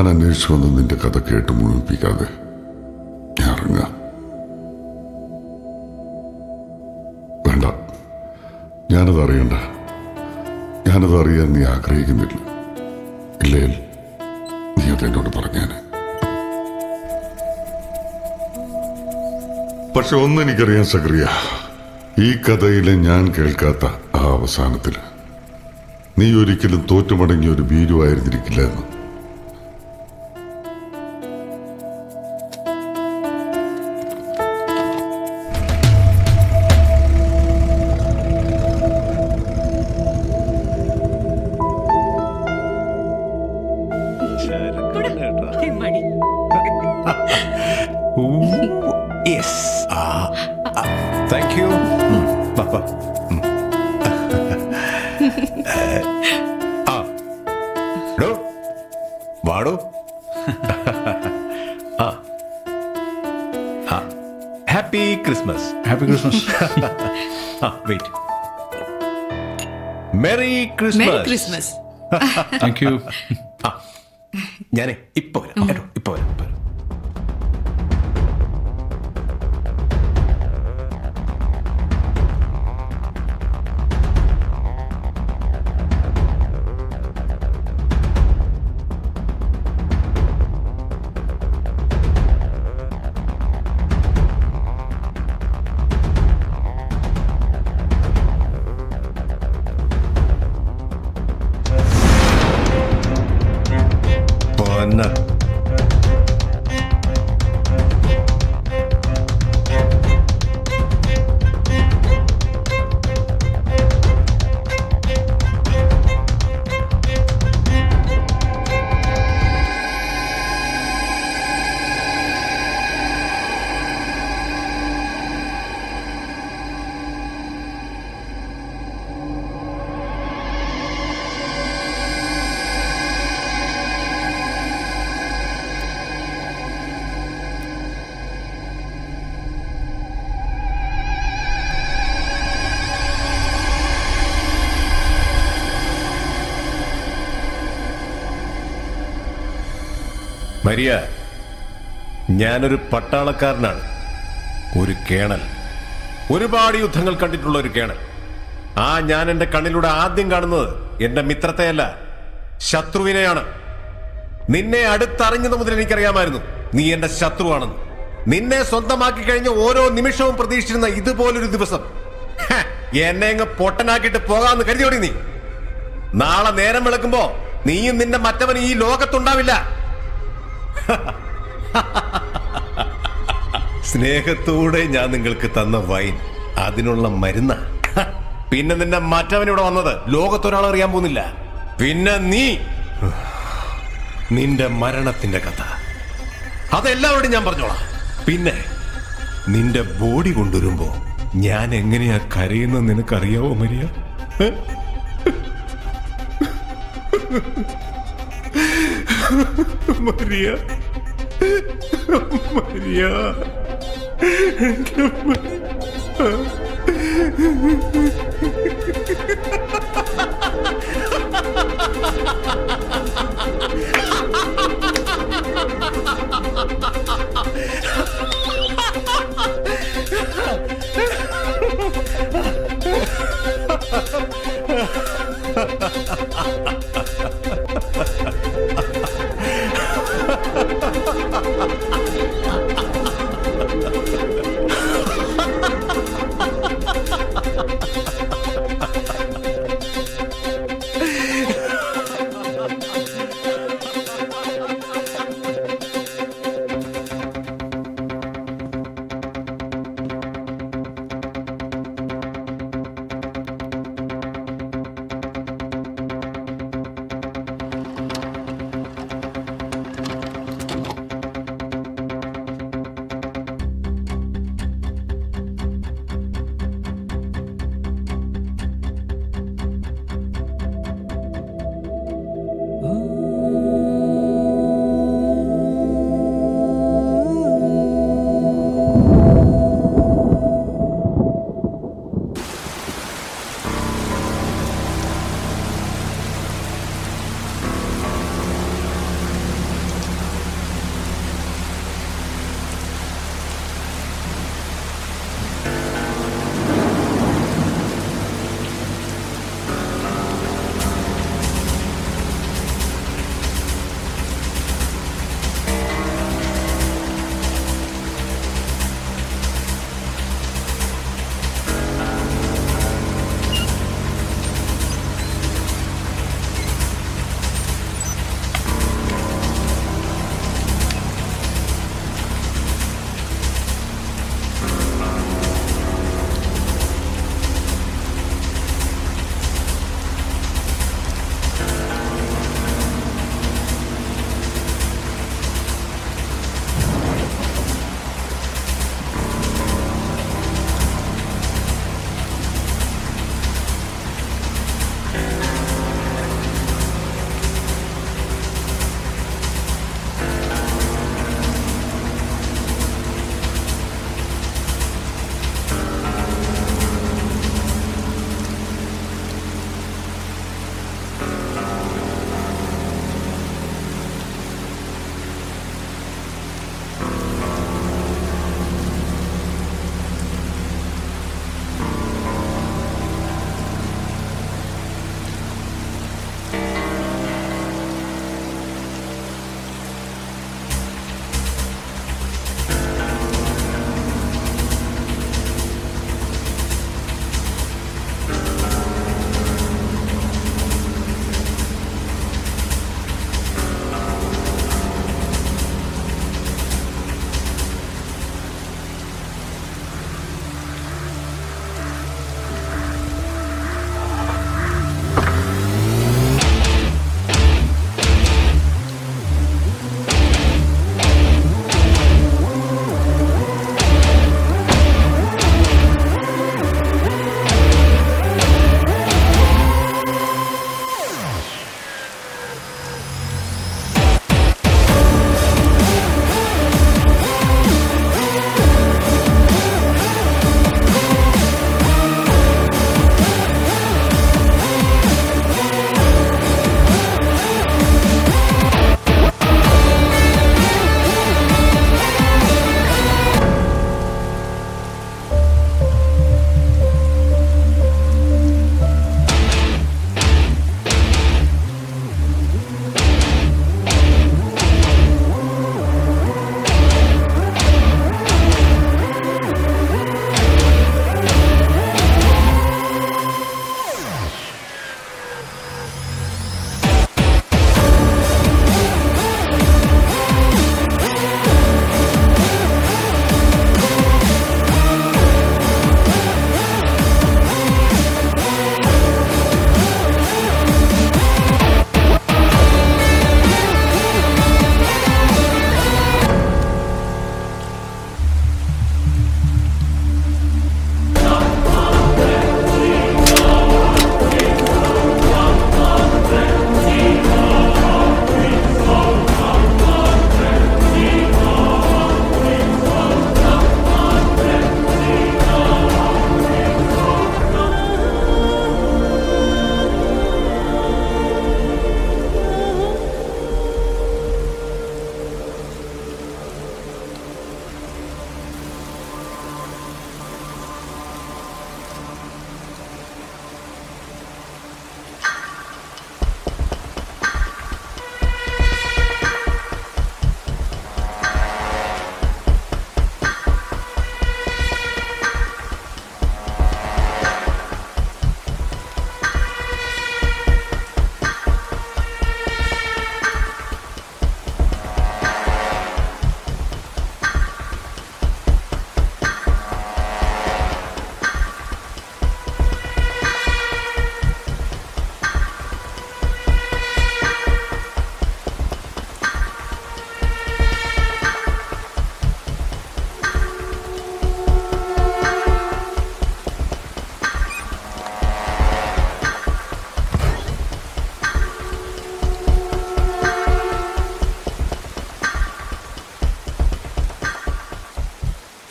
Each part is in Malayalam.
ഞാൻ അന്വേഷിച്ചു വന്ന് നിന്റെ കഥ കേട്ട് മുഴുമിപ്പിക്കാതെ ഞാൻ ഇറങ്ങാം വേണ്ട ഞാനത് അറിയണ്ട ഞാനത് അറിയാൻ നീ ആഗ്രഹിക്കുന്നില്ല ഇല്ലേ നീ അത് എന്നോട് പറഞ്ഞേനെ പക്ഷെ ഒന്ന് എനിക്കറിയാൻ സക്രിയ ഈ കഥയിലെ ഞാൻ കേൾക്കാത്ത ആ അവസാനത്തിൽ നീ ഒരിക്കലും തോറ്റുമടങ്ങിയ ഒരു ഭീരുവായിരുന്നിരിക്കില്ല എന്ന് മണി യെസ് താങ്ക് യു ആ ഡോ വാടോ ആ ആ ഹാപ്പി ക്രിസ്മസ് ഹാപ്പി ക്രിസ്മസ് ആ wait merry merry Christmas Christmas thank you ആ ഞാനേ ഇപ്പൊ വരാം കേട്ടോ ഇപ്പൊ വരാം ഇപ്പൊ വരാം പൊന്ന മരിയ ഞാനൊരു പട്ടാളക്കാരനാണ് ഒരു കേണൽ ഒരുപാട് യുദ്ധങ്ങൾ കണ്ടിട്ടുള്ള ഒരു കേണൽ ആ ഞാൻ എന്റെ കണ്ണിലൂടെ ആദ്യം കാണുന്നത് എന്റെ മിത്രത്തെയല്ല ശത്രുവിനെയാണ് നിന്നെ അടുത്തറിഞ്ഞത് മുതൽ എനിക്കറിയാമായിരുന്നു നീ എന്റെ ശത്രുവാണെന്ന് നിന്നെ സ്വന്തമാക്കി കഴിഞ്ഞ ഓരോ നിമിഷവും പ്രതീക്ഷിച്ചിരുന്ന ഇതുപോലൊരു ദിവസം ഹ, എന്നെ അങ്ങ് പൊട്ടനാക്കിയിട്ട് പോകാമെന്ന് കരുതിയോടി നീ നാളെ നേരം വിളക്കുമ്പോ നീയും നിന്റെ മറ്റവൻ ഈ ലോകത്തുണ്ടാവില്ല സ്നേഹത്തോടെ ഞാൻ നിങ്ങൾക്ക് തന്ന വൈൻ അതിനുള്ള മരുന്ന പിന്നെ നിന്റെ മറ്റവൻ ഇവിടെ വന്നത് ലോകത്തൊരാൾ അറിയാൻ പോകുന്നില്ല പിന്നെ നീ നിന്റെ മരണത്തിന്റെ കഥ അതെല്ലാവരോടും ഞാൻ പറഞ്ഞോളാം പിന്നെ നിന്റെ ബോഡി കൊണ്ടുവരുമ്പോ ഞാൻ എങ്ങനെയാ കരയുന്നത് നിനക്കറിയാവോ മരിയ ഏ? മരിയ മരിയ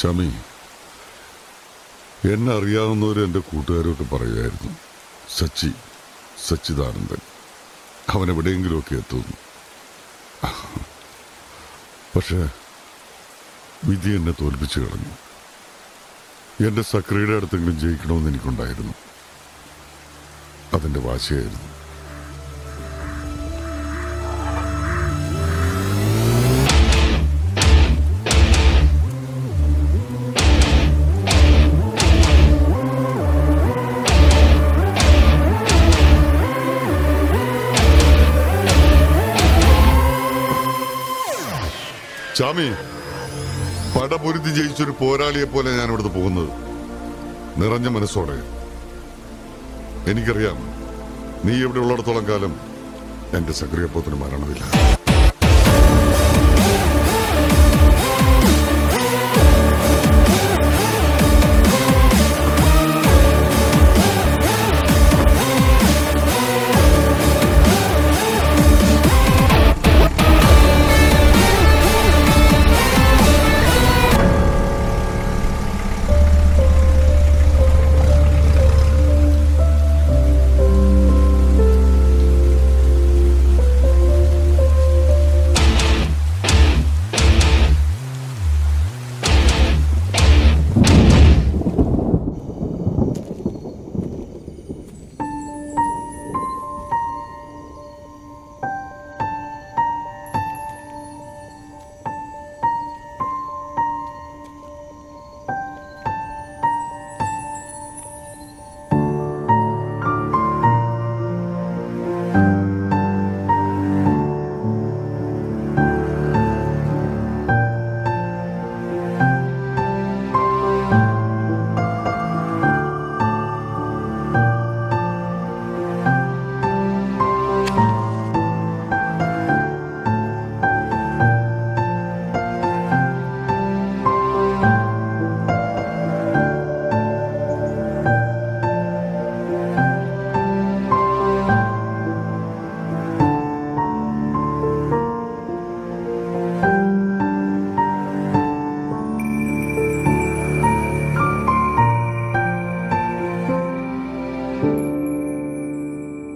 ചമി എന്നെ അറിയാവുന്നവരും എൻ്റെ കൂട്ടുകാരൊക്കെ പറയുമായിരുന്നു സച്ചി സച്ചിദാനന്ദൻ അവൻ എവിടെയെങ്കിലുമൊക്കെ എത്തുന്നു പക്ഷേ വിധി എന്നെ തോൽപ്പിച്ചു കളഞ്ഞു എൻ്റെ സക്രിയുടെ അടുത്തെങ്കിലും ജയിക്കണമെന്ന് എനിക്കുണ്ടായിരുന്നു അതിൻ്റെ വാശിയായിരുന്നു ചാമി പടപൊരുതി ജയിച്ചൊരു പോരാളിയെ പോലെ ഞാൻ ഇവിടുന്ന് പോകുന്നത് നിറഞ്ഞ മനസ്സോടെ എനിക്കറിയാം നീ ഇവിടെ ഉള്ളിടത്തോളം കാലം എന്റെ സക്രിയപ്പോത്തിന് മരണമില്ല